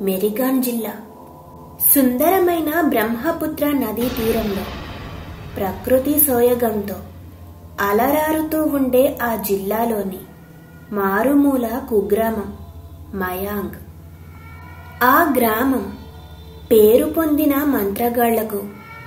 మెరిగాన్ జిల్లా సుందరమైన బ్రహ్మపుత్ర నదీ తీరంలో ప్రకృతి సోయగంతో అలరారుతూ ఉండే ఆ జిల్లాలోని మారుమూల కుగ్రామం మయాంగ్ ఆ గ్రామం పేరు పొందిన మంత్రగాళ్లకు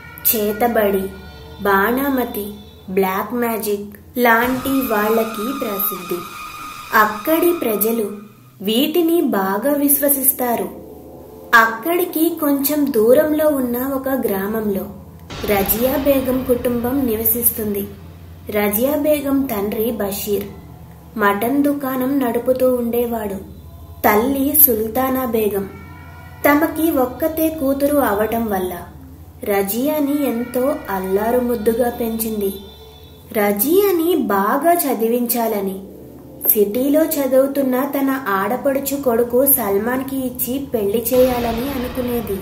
చేతబడి బాణామతి బ్లాక్ మ్యాజిక్ లాంటి వాళ్ళకి ప్రసిద్ధి అక్కడి ప్రజలు వీటిని బాగా విశ్వసిస్తారు అక్కడికి కొంచెం దూరంలో ఉన్న ఒక గ్రామంలో రజియా బేగం కుటుంబం నివసిస్తుంది రజియా బేగం తండ్రి బషీర్ మటన్ దుకాణం నడుపుతూ ఉండేవాడు తల్లి సుల్తానా బేగం తమకి ఒక్కతే కూతురు అవటం వల్ల రజియాని ఎంతో అల్లారు ముద్దుగా పెంచింది రజియాని బాగా చదివించాలని సిటీలో చదువుతున్న తన ఆడపడుచు కొడుకు సల్మాన్కి ఇచ్చి పెళ్లి చేయాలని అనుకునేది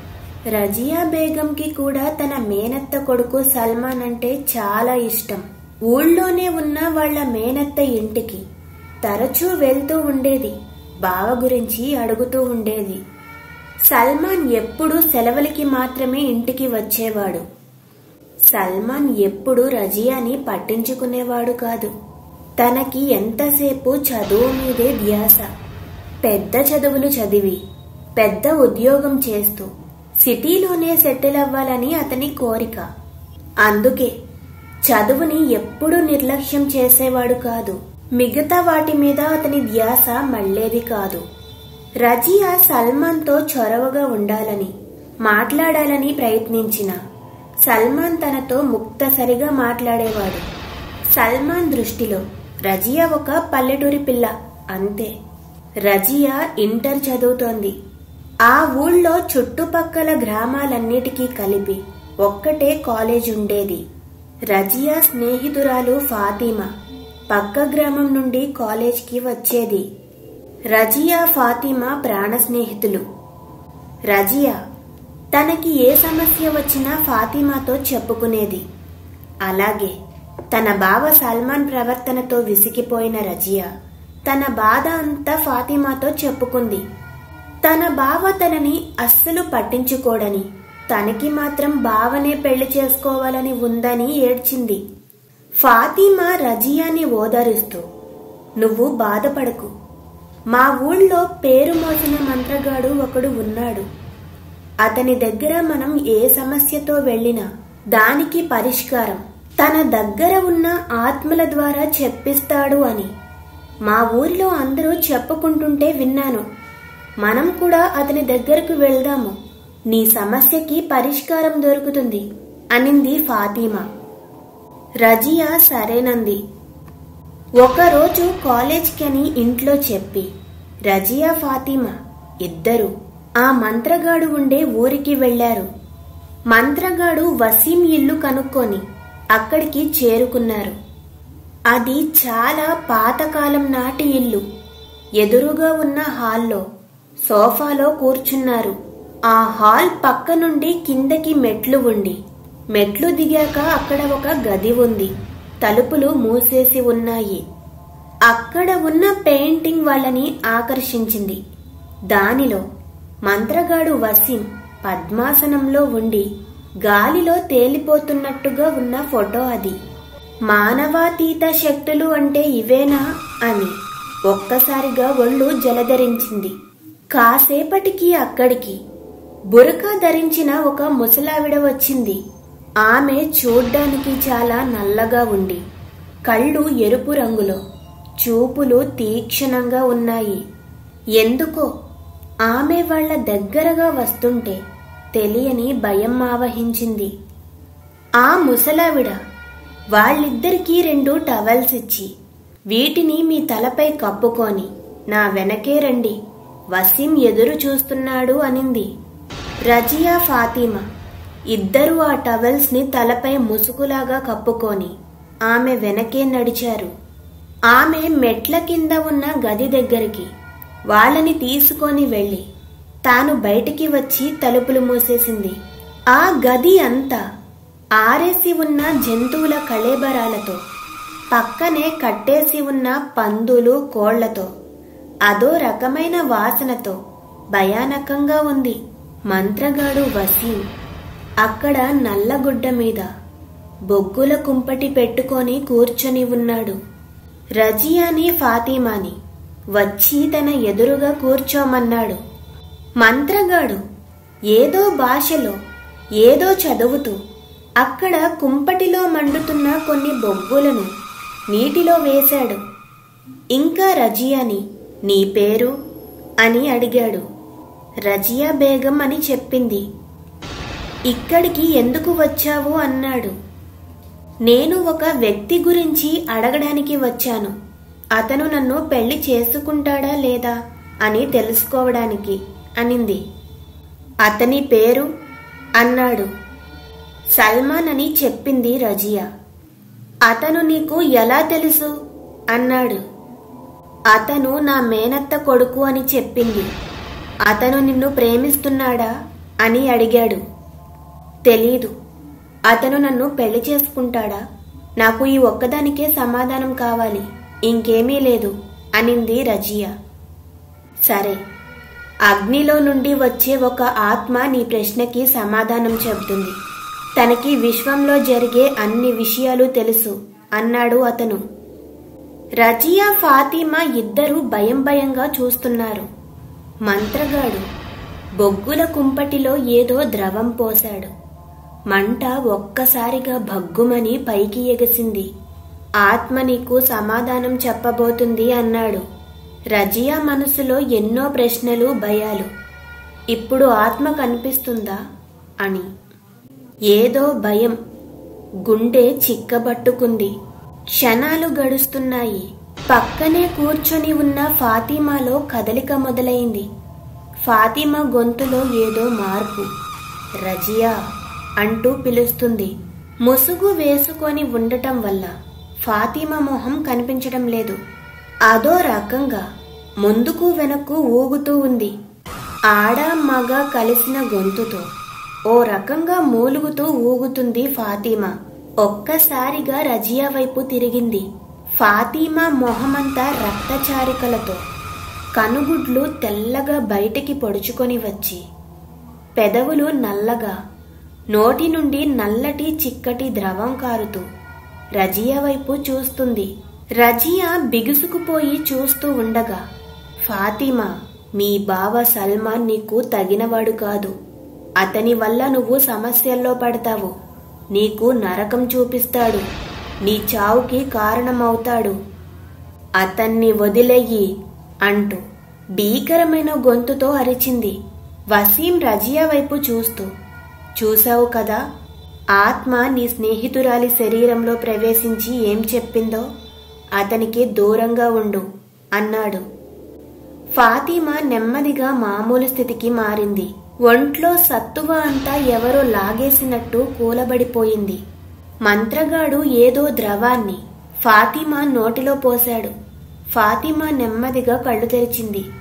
రజియా బేగంకి కూడా తన మేనత్త కొడుకు సల్మాన్ అంటే చాలా ఇష్టం ఊళ్ళోనే ఉన్న వాళ్ళ మేనత్త ఇంటికి తరచూ వెళ్తూ ఉండేది బావ గురించి అడుగుతూ ఉండేది సల్మాన్ ఎప్పుడూ సెలవులకి మాత్రమే ఇంటికి వచ్చేవాడు సల్మాన్ ఎప్పుడు రజియాని పట్టించుకునేవాడు కాదు తనకి ఎంతసేపు చదువు మీదే ధ్యాస పెద్ద చదువులు చదివి పెద్ద ఉద్యోగం చేస్తూ సిటీలోనే సెటిల్ అవ్వాలని అతని కోరిక అందుకే చదువుని ఎప్పుడూ నిర్లక్ష్యం చేసేవాడు కాదు మిగతా వాటి మీద అతని ధ్యాస మళ్ళేది కాదు రజియా సల్మాన్తో చొరవగా ఉండాలని మాట్లాడాలని ప్రయత్నించిన సల్మాన్ తనతో ముక్తసరిగా మాట్లాడేవాడు సల్మాన్ దృష్టిలో రజియా ఒక పల్లెటూరి పిల్ల అంతే రజియా ఇంటర్ చదువుతోంది ఆ ఊళ్ళో చుట్టుపక్కల గ్రామాలన్నిటికీ కలిపి ఒక్కటే కాలేజ్ ఉండేది రజియా స్నేహితురాలు ఫాతిమా పక్క గ్రామం నుండి కాలేజ్కి వచ్చేది రజియా ఫాతిమా ప్రాణ స్నేహితులు రజియా తనకి ఏ సమస్య వచ్చినా ఫాతిమాతో చెప్పుకునేది అలాగే తన బావ సల్మాన్ ప్రవర్తనతో విసిగిపోయిన రజియా తన బాధ అంతా ఫాతిమాతో చెప్పుకుంది తన బావ తనని అస్సలు పట్టించుకోడని తనకి మాత్రం బావనే పెళ్లి చేసుకోవాలని ఉందని ఏడ్చింది ఫాతిమా రజియాని ఓదారుస్తూ నువ్వు బాధపడకు మా ఊళ్ళో పేరు మోసిన మంత్రగాడు ఒకడు ఉన్నాడు అతని దగ్గర మనం ఏ సమస్యతో వెళ్ళినా దానికి పరిష్కారం తన దగ్గర ఉన్న ఆత్మల ద్వారా చెప్పిస్తాడు అని మా ఊరిలో అందరూ చెప్పుకుంటుంటే విన్నాను మనం కూడా అతని దగ్గరకు వెళ్దాము నీ సమస్యకి పరిష్కారం దొరుకుతుంది అనింది ఫాతిమా రజియా సరేనంది ఒకరోజు కాలేజ్కని ఇంట్లో చెప్పి రజియా ఫాతిమా ఇద్దరు ఆ మంత్రగాడు ఉండే ఊరికి వెళ్లారు మంత్రగాడు వసీం ఇల్లు కనుక్కొని అక్కడికి చేరుకున్నారు అది చాలా పాతకాలం నాటి ఇల్లు ఎదురుగా ఉన్న హాల్లో సోఫాలో కూర్చున్నారు ఆ హాల్ పక్క నుండి కిందకి మెట్లు ఉండి మెట్లు దిగాక అక్కడ ఒక గది ఉంది తలుపులు మూసేసి ఉన్నాయి అక్కడ ఉన్న పెయింటింగ్ వాళ్ళని ఆకర్షించింది దానిలో మంత్రగాడు వసీం పద్మాసనంలో ఉండి గాలిలో తేలిపోతున్నట్టుగా ఉన్న ఫోటో అది మానవాతీత శక్తులు అంటే ఇవేనా అని ఒక్కసారిగా ఒళ్ళు జలధరించింది కాసేపటికి అక్కడికి బురకా ధరించిన ఒక ముసలావిడ వచ్చింది ఆమె చూడ్డానికి చాలా నల్లగా ఉండి కళ్ళు ఎరుపు రంగులో చూపులు తీక్షణంగా ఉన్నాయి ఎందుకో ఆమె వాళ్ళ దగ్గరగా వస్తుంటే తెలియని భయం ఆవహించింది ఆ ముసలావిడ వాళ్ళిద్దరికీ రెండు టవల్స్ ఇచ్చి వీటిని మీ తలపై కప్పుకొని నా వెనకే రండి వసీం ఎదురు చూస్తున్నాడు అనింది రజియా ఫాతిమా ఇద్దరూ ఆ టవల్స్ ని తలపై ముసుగులాగా కప్పుకొని ఆమె వెనకే నడిచారు ఆమె మెట్ల కింద ఉన్న గది దగ్గరికి వాళ్ళని తీసుకొని వెళ్ళి తాను బయటికి వచ్చి తలుపులు మూసేసింది ఆ గది అంతా ఆరేసి ఉన్న జంతువుల కళేబరాలతో పక్కనే కట్టేసి ఉన్న పందులు కోళ్లతో అదో రకమైన వాసనతో భయానకంగా ఉంది మంత్రగాడు వసీం అక్కడ నల్లగుడ్డ మీద బొగ్గుల కుంపటి పెట్టుకొని కూర్చొని ఉన్నాడు రజియాని ఫాతిమాని వచ్చి తన ఎదురుగా కూర్చోమన్నాడు మంత్రగాడు ఏదో భాషలో ఏదో చదువుతూ అక్కడ కుంపటిలో మండుతున్న కొన్ని బొగ్గులను నీటిలో వేశాడు ఇంకా రజియాని నీ పేరు అని అడిగాడు రజియా బేగం అని చెప్పింది ఇక్కడికి ఎందుకు వచ్చావు అన్నాడు నేను ఒక వ్యక్తి గురించి అడగడానికి వచ్చాను అతను నన్ను పెళ్లి చేసుకుంటాడా లేదా అని తెలుసుకోవడానికి అనింది అతని పేరు అన్నాడు సల్మాన్ అని చెప్పింది రజియా అతను నీకు ఎలా తెలుసు అన్నాడు అతను నా మేనత్త కొడుకు అని చెప్పింది అతను నిన్ను ప్రేమిస్తున్నాడా అని అడిగాడు తెలీదు అతను నన్ను పెళ్లి చేసుకుంటాడా నాకు ఈ ఒక్కదానికే సమాధానం కావాలి ఇంకేమీ లేదు అనింది రజియా సరే అగ్నిలో నుండి వచ్చే ఒక ఆత్మ నీ ప్రశ్నకి సమాధానం చెబుతుంది తనకి విశ్వంలో జరిగే అన్ని విషయాలు తెలుసు అన్నాడు అతను రజియా ఫాతిమా ఇద్దరూ భయం భయంగా చూస్తున్నారు మంత్రగాడు బొగ్గుల కుంపటిలో ఏదో ద్రవం పోశాడు మంట ఒక్కసారిగా భగ్గుమని పైకి ఎగసింది ఆత్మ నీకు సమాధానం చెప్పబోతుంది అన్నాడు రజియా మనసులో ఎన్నో ప్రశ్నలు భయాలు ఇప్పుడు ఆత్మ కనిపిస్తుందా అని ఏదో భయం గుండె చిక్కబట్టుకుంది క్షణాలు గడుస్తున్నాయి పక్కనే కూర్చొని ఉన్న ఫాతిమాలో కదలిక మొదలైంది ఫాతిమా గొంతులో ఏదో మార్పు రజియా అంటూ పిలుస్తుంది ముసుగు వేసుకొని ఉండటం వల్ల ఫాతిమా మొహం కనిపించడం లేదు అదో రకంగా ముందుకు వెనక్కు ఊగుతూ ఉంది ఆడ మగ కలిసిన గొంతుతో ఓ రకంగా మూలుగుతూ ఊగుతుంది ఫాతిమా ఒక్కసారిగా రజియా వైపు తిరిగింది ఫాతిమా మొహమంతా రక్తచారికలతో కనుగుడ్లు తెల్లగా బయటికి పొడుచుకొని వచ్చి పెదవులు నల్లగా నోటి నుండి నల్లటి చిక్కటి ద్రవం కారుతూ రజియా వైపు చూస్తుంది రజియా బిగుసుకుపోయి చూస్తూ ఉండగా ఫాతిమా మీ బావ సల్మాన్ నీకు తగినవాడు కాదు అతని వల్ల నువ్వు సమస్యల్లో పడతావు నీకు నరకం చూపిస్తాడు నీ చావుకి కారణమవుతాడు అతన్ని వదిలేయి అంటూ భీకరమైన గొంతుతో అరిచింది వసీం రజియా వైపు చూస్తూ చూశావు కదా ఆత్మ నీ స్నేహితురాలి శరీరంలో ప్రవేశించి ఏం చెప్పిందో అతనికి దూరంగా ఉండు అన్నాడు ఫాతిమా నెమ్మదిగా మామూలు స్థితికి మారింది ఒంట్లో సత్తువ అంతా ఎవరో లాగేసినట్టు కూలబడిపోయింది మంత్రగాడు ఏదో ద్రవాన్ని ఫాతిమా నోటిలో పోశాడు ఫాతిమా నెమ్మదిగా కళ్ళు తెరిచింది